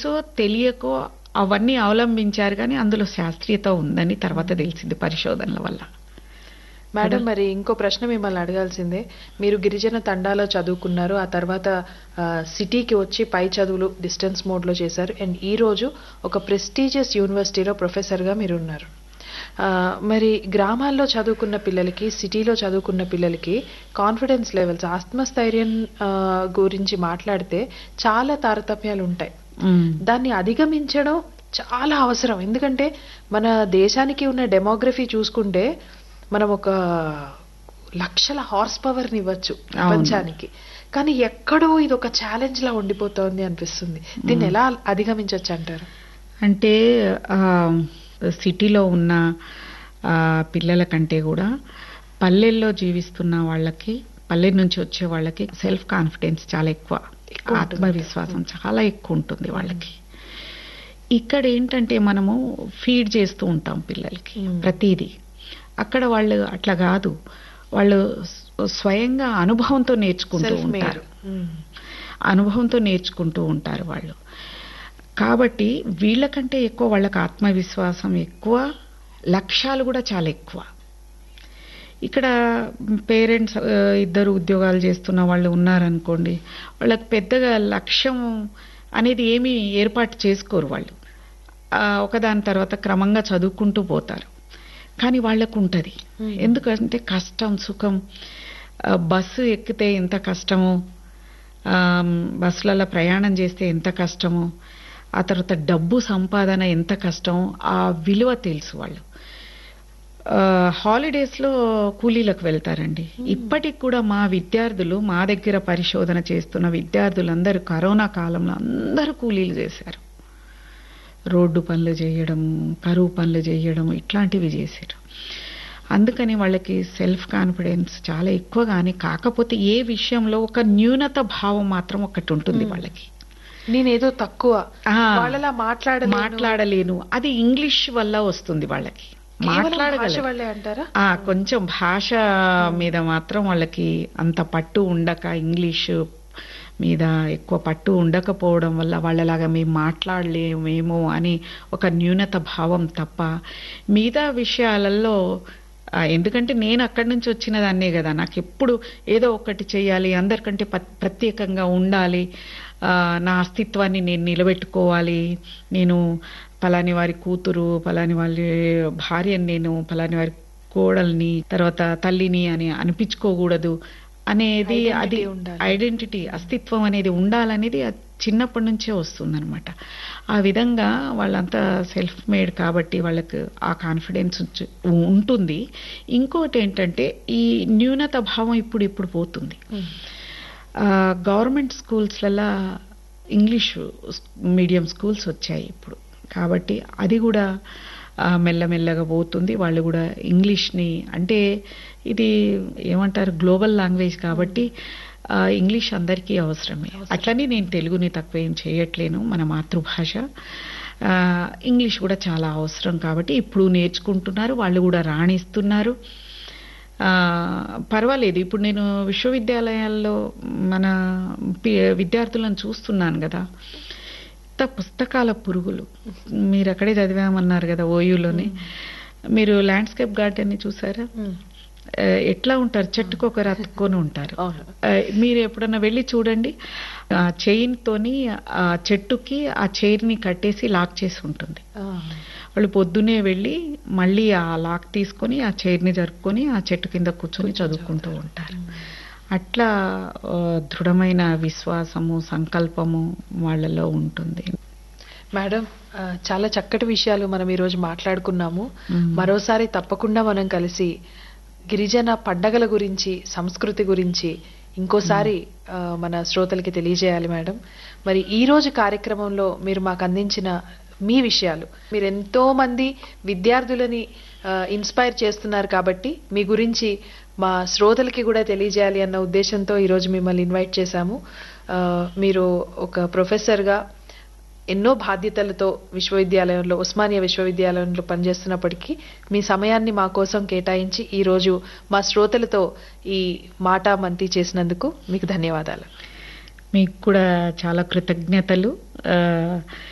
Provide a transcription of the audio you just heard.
తెలుసో తెలియకో అవన్నీ అవలంబించారు కానీ అందులో శాస్త్రీయత ఉందని తర్వాత తెలిసింది పరిశోధనల వల్ల మేడం మరి ఇంకో ప్రశ్న మిమ్మల్ని అడగాల్సిందే మీరు గిరిజన తండాలో చదువుకున్నారు ఆ తర్వాత ఆ, సిటీకి వచ్చి పై చదువులు డిస్టెన్స్ మోడ్లో చేశారు అండ్ ఈ రోజు ఒక ప్రెస్టీజియస్ యూనివర్సిటీలో ప్రొఫెసర్గా మీరు ఉన్నారు ఆ, మరి గ్రామాల్లో చదువుకున్న పిల్లలకి సిటీలో చదువుకున్న పిల్లలకి కాన్ఫిడెన్స్ లెవెల్స్ ఆత్మస్థైర్యం ఆ, గురించి మాట్లాడితే చాలా తారతమ్యాలు ఉంటాయి మ్మ్. దాన్ని అధిగమించడం చాలా అవసరం ఎందుకంటే మన దేశానికి ఉన్న డెమోగ్రఫీ చూసుకుంటే మనం ఒక లక్షల హార్స్ పవర్ని ఇవ్వచ్చు ప్రపంచానికి కానీ ఎక్కడో ఇది ఒక ఛాలెంజ్ లా ఉండిపోతోంది అనిపిస్తుంది దీన్ని ఎలా అధిగమించవచ్చు అంటారు అంటే ఆ, సిటీలో ఉన్న ఆ, పిల్లల కంటే కూడా పల్లెల్లో జీవిస్తున్న వాళ్ళకి పల్లె నుంచి వచ్చే వాళ్ళకి సెల్ఫ్ కాన్ఫిడెన్స్ చాలా ఎక్కువ ఆత్మవిశ్వాసం చాలా ఎక్కువ ఉంటుంది వాళ్ళకి ఇక్కడ ఏంటంటే మనము ఫీడ్ చేస్తూ ఉంటాం పిల్లలకి Hmm. ప్రతిదీ అక్కడ వాళ్ళు అట్లా కాదు వాళ్ళు స్వ- స్వయంగా అనుభవంతో నేర్చుకుంటూ సెల్ఫ్ మేడ్ ఉంటారు అనుభవంతో నేర్చుకుంటూ ఉంటారు వాళ్ళు కాబట్టి వీళ్ళకంటే ఎక్కువ వాళ్ళకి ఆత్మవిశ్వాసం ఎక్కువ లక్ష్యాలు కూడా చాలా ఎక్కువ ఇక్కడ పేరెంట్స్ ఇద్దరు ఉద్యోగాలు చేస్తున్న వాళ్ళు ఉన్నారనుకోండి వాళ్ళకి పెద్దగా లక్ష్యం అనేది ఏమీ ఏర్పాటు చేసుకోరు వాళ్ళు ఆ, ఒకదాని తర్వాత క్రమంగా చదువుకుంటూ పోతారు కానీ వాళ్ళకు ఉంటుంది Hmm. ఎందుకంటే కష్టం సుఖం ఆ, బస్సు ఎక్కితే ఎంత కష్టమో ఆ, బస్సులలో ప్రయాణం చేస్తే ఎంత కష్టమో ఆ తర్వాత డబ్బు సంపాదన ఎంత కష్టమో ఆ విలువ తెలుసు వాళ్ళు ఆ, హాలిడేస్లో కూలీలకు వెళ్తారండి ఇప్పటికి కూడా మా విద్యార్థులు మా దగ్గర పరిశోధన చేస్తున్న విద్యార్థులందరూ కరోనా కాలంలో అందరూ కూలీలు చేశారు రోడ్డు పనులు చేయడం కరువు పనులు చేయడం ఇట్లాంటివి చేశారు అందుకని వాళ్ళకి సెల్ఫ్ కాన్ఫిడెన్స్ చాలా ఎక్కువ కానీ కాకపోతే ఏ విషయంలో ఒక న్యూనత భావం మాత్రం ఒకటి ఉంటుంది వాళ్ళకి నేనేదో తక్కువ ఆ, వాళ్ళలా మాట్లాడలేను మాట్లాడలేను అది ఇంగ్లీష్ వల్ల వస్తుంది వాళ్ళకి కేవలం భాష మాట్లాడగలరు వల్లే అంటారా ఆ కొంచెం భాష మీద మాత్రం వాళ్ళకి అంత పట్టు ఉండక ఇంగ్లీష్ మీద ఎక్కువ పట్టు ఉండకపోవడం వల్ల వాళ్ళలాగా మేము మాట్లాడలేమేమో అని ఒక న్యూనత భావం తప్ప మిగతా విషయాలలో ఆ, ఎందుకంటే నేను అక్కడి నుంచి వచ్చిన దాన్నే కదా నాకు ఎప్పుడు ఏదో ఒకటి చేయాలి అందరికంటే ప- ప్రత్యేకంగా ఉండాలి ఆ, నా అస్తిత్వాన్ని నేను నిలబెట్టుకోవాలి నేను పలాని వారి కూతురు పలాని వారి భార్యని నేను పలాని వారి కోడల్ని తర్వాత తల్లిని అని అనిపించుకోకూడదు అనేది అది Identity ఉండాలి. ఐడెంటిటీ అస్తిత్వం అనేది ఉండాలనేది అది చిన్నప్పటి నుంచే వస్తుందన్నమాట ఆ విధంగా వాళ్ళంతా సెల్ఫ్ మేడ్ కాబట్టి వాళ్ళకు ఆ కాన్ఫిడెన్స్ ఉంచు- ఉంటుంది ఇంకోటి ఏంటంటే ఈ న్యూనత భావం ఇప్పుడు ఇప్పుడు పోతుంది ఉమ్. ఆ, గవర్నమెంట్ స్కూల్స్లలో ఇంగ్లీష్ మీడియం స్కూల్స్ వచ్చాయి ఇప్పుడు కాబట్టి అది కూడా ఆ, మెల్లమెల్లగా పోతుంది వాళ్ళు కూడా ఇంగ్లీష్ని అంటే ఇది ఏమంటారు గ్లోబల్ లాంగ్వేజ్ కాబట్టి ఆ, ఇంగ్లీష్ అందరికీ అవసరమే అట్లనే నేను తెలుగుని తక్కువ ఏం చేయట్లేను మన మాతృభాష ఆ, ఇంగ్లీష్ కూడా చాలా అవసరం కాబట్టి ఇప్పుడు నేర్చుకుంటున్నారు వాళ్ళు కూడా రాణిస్తున్నారు ఆ, పర్వాలేదు ఇప్పుడు నేను విశ్వవిద్యాలయాల్లో మన పి- విద్యార్థులను చూస్తున్నాను కదా ఇంత పుస్తకాల పురుగులు మీరు అక్కడే చదివామన్నారు కదా ఓయూలోనే మీరు ల్యాండ్స్కేప్ గార్డెన్ని చూసారా ఉమ్. ఆ, ఎట్లా ఉంటారు చెట్టుకు ఒకరు అతుక్కొని ఉంటారు అవును ఆ, మీరు ఎప్పుడన్నా వెళ్ళి చూడండి ఆ చైన్ తోని ఆ చెట్టుకి ఆ చైర్ని కట్టేసి లాక్ చేసి ఉంటుంది ఆ. వాళ్ళు పొద్దునే వెళ్ళి మళ్ళీ ఆ లాక్ తీసుకొని ఆ చైర్ని జరుపుకొని ఆ చెట్టు కింద కూర్చొని చదువుకుంటూ ఉంటారు అట్లా ఆ, దృఢమైన విశ్వాసము సంకల్పము వాళ్ళలో ఉంటుంది మేడం ఆ, చాలా చక్కటి విషయాలు మనం ఈరోజు మాట్లాడుకున్నాము మ్మ్. మరోసారి తప్పకుండా మనం కలిసి గిరిజన పండగల గురించి సంస్కృతి గురించి ఇంకోసారి ఆ, మన శ్రోతలకి తెలియజేయాలి మేడం మరి ఈ రోజు కార్యక్రమంలో మీరు మాకు అందించిన మీ విషయాలు మీరు ఎంతో మంది విద్యార్థులని ఇన్స్పైర్ చేస్తున్నారు కాబట్టి మీ గురించి మా శ్రోతలకి కూడా తెలియజేయాలి అన్న ఉద్దేశంతో ఈరోజు మిమ్మల్ని ఇన్వైట్ చేశాము ఆ, మీరు ఒక ప్రొఫెసర్గా ఎన్నో బాధ్యతలతో విశ్వవిద్యాలయంలో ఉస్మానియా విశ్వవిద్యాలయంలో పనిచేస్తున్నప్పటికీ మీ సమయాన్ని మా కోసం కేటాయించి ఈ రోజు మా శ్రోతలతో ఈ మాట మంతి చేసినందుకు మీకు ధన్యవాదాలు మీకు కూడా చాలా కృతజ్ఞతలు ఆ,